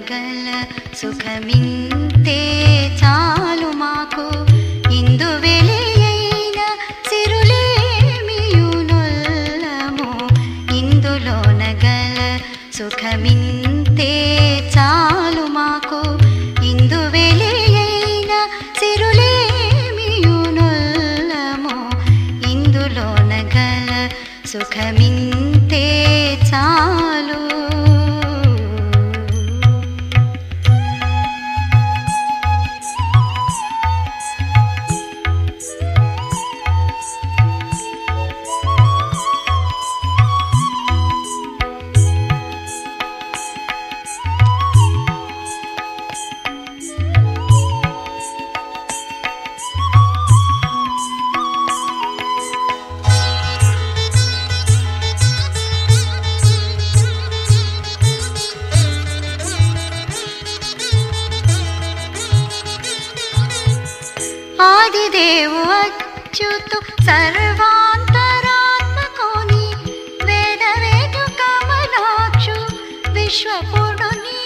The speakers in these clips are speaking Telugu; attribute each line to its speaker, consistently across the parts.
Speaker 1: ఇందులోనగల సుఖమింతే చాలు మాకు ఇందు వెలియైన సిరులేమియునొల్లము ఇందులోనగల సుఖమింతే చాలు మాకు ఇందు వెలియైన సిరులేమియునొల్లము ఇందులోనగల సుఖమింతే చాలు ఆదిదేవు అచ్యుతు సర్వాంతరాత్మకోని వేద వేదు కమలాక్షు విశ్వపుడుని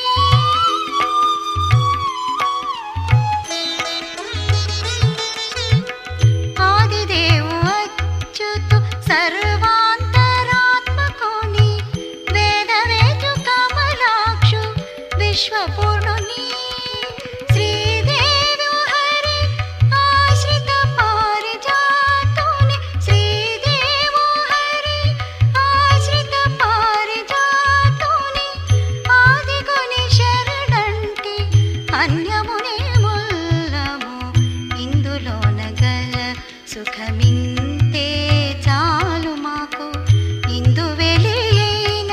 Speaker 1: ఆదిదేవు అచ్యుతు సర్వాంతరాత్మకోని వేద వేదు కమలాక్షు విశ్వపుడుని శ్రీదేవి హరి ఆశ్రిత పారిజాతుని శ్రీదేవు హరి ఆశ్రిత పారిజాతుని ఆదిగుని శరణంటి అన్యముని ముల్లము ఇందులోన గల సుఖమింతే చాలు మాకు ఇందు వెలియైన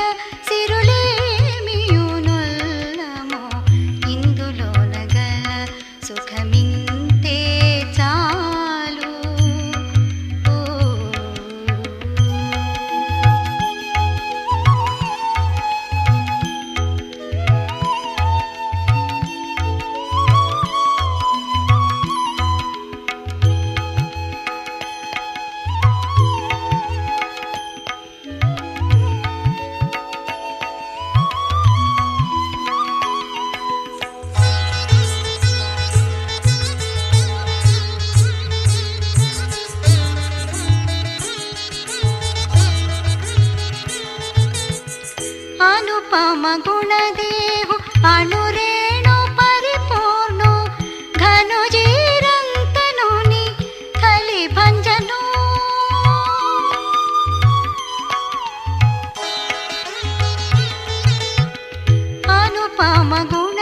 Speaker 1: సిరులేమియునొల్లము ఇందులోన గల సుఖమింతే చాలు ఓ. అనుపమ గుణదేవు అణురేణు పరిపూర్ణు ఘను జీరంతనుని కలి భంజను అనుపమ గుణ